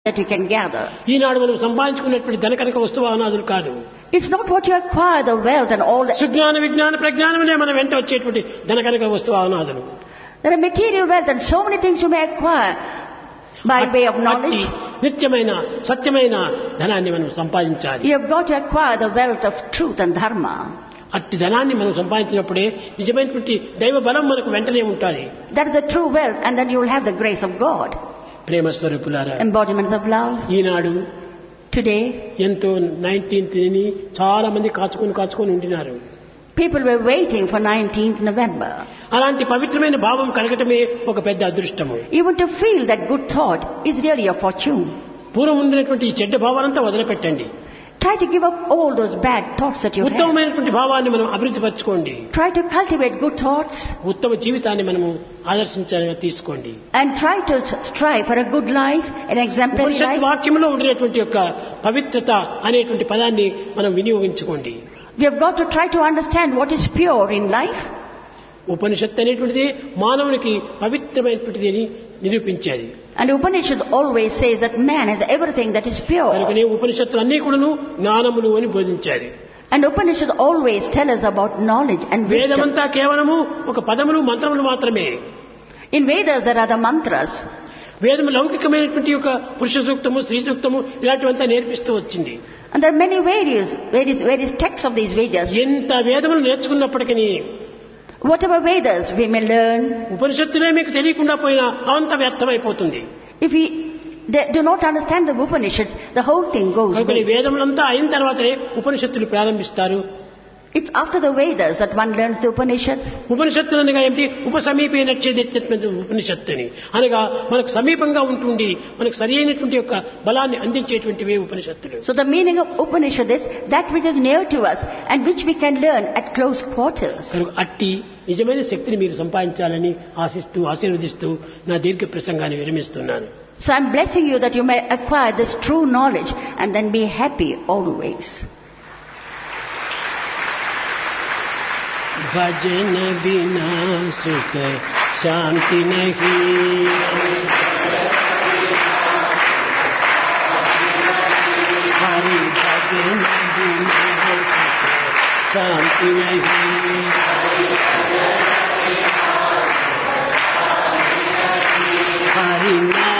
that you can gather. ఈనాడు మనం సంపాదించుకున్నటువంటి ధనకనక వస్తువాహనాదులు కాదు It's not what you acquire, the wealth and all that. Sujnana విజ్ఞాన ప్రజ్ఞానములే మన వెంట వచ్చేటువంటి ధనకనక వస్తువాహనాదులు There are material wealth and so many things you may acquire by way of అట్టి knowledge. నిత్యమైన సత్యమైన ధనాన్ని మనం సంపాదించాలి You have got to acquire the wealth of truth and dharma. అట్టి ధనాన్ని మనం సంపాదించినప్పుడే నిజమైనటువంటి దైవ బలం మనకు వెంటనే ఉంటుంది That is the true wealth and then you will have the grace of God. ప్రేమ స్వరూపులారా Embodiments of love. ఈనాడు Today, ఎంతో నైన్టీన్త్ ని చాలా మంది కాచుకొని కాచుకొని ఉండినారు people were waiting for 19th November. అలాంటి పవిత్రమైన భావం కలగటమే ఒక పెద్ద అదృష్టము Even to feel that good thought is really a fortune. పూర్వం ఉండినటువంటి ఈ చెడ్డ భావాలంతా వదిలిపెట్టండి Try to give up all those bad thoughts that you have. ఉత్తమమైనటువంటి భావాన్ని మనం అభివృద్ధి పరచుకోండి Try to cultivate good thoughts ఉత్తమ జీవితాన్ని మనము ఆదర్శించాలని తీసుకోండి and try to strive for a good life, an exemplary Upanishad life. వాక్యంలో ఉండినటువంటి యొక్క పవిత్రత అనేటువంటి పదాన్ని మనం వినియోగించుకోండి We have got to try to understand what is pure in life. ఉపనిషత్తు అనేటువంటిది మానవునికి పవిత్రమైనటువంటిది అని నిరూపించేది And Upanishad always says that man has everything that is pure. కనుకనే ఉపనిషత్తులు అన్ని కూడాను జ్ఞానములు అని బోధించారు And Upanishad always tell us about knowledge and wisdom. వేదమంతా కేవలము ఒక పదములు మంత్రములు మాత్రమే In Vedas there are the mantras. వేదము లౌకికమైనటువంటి ఒక పురుష సూక్తము స్త్రీ సూక్తము ఇలాంటివంతా నేర్పిస్తూ వచ్చింది And there are many various, various, various texts of these Vedas. ఎంత వేదములు నేర్చుకున్నప్పటికీ Whatever Vedas we may learn, ఉపనిషత్తులే మీకు తెలియకుండా పోయినా అంత వ్యర్థమైపోతుంది if we they do not understand the Upanishads, the whole thing goes కనుక ఈ waste. వేదములంతా అయిన తర్వాతనే ఉపనిషత్తులు ప్రారంభిస్తారు It's after the Vedas that one learns the Upanishads. ఉపనిషత్తులు అనగా ఏమిటి ఉపసమీపైనచ్చేది ఉపనిషత్తు అని అనగా మనకు సమీపంగా ఉంటుండి మనకు సరి అయినటువంటి యొక్క బలాన్ని అందించేటువంటివే ఉపనిషత్తులు So the meaning of Upanishad is that which is near to us and which we can learn at close quarters. కనుక అట్టి నిజమైన శక్తిని మీరు సంపాదించాలని ఆశిస్తూ ఆశీర్వదిస్తూ నా దీర్ఘ ప్రసంగాన్ని విరమిస్తున్నాను So I'm blessing you that you may acquire this true knowledge and then be happy always. भजन बिना सुख शांति नहीं हरि भजन बिना सुख शांति नहीं हरि नाम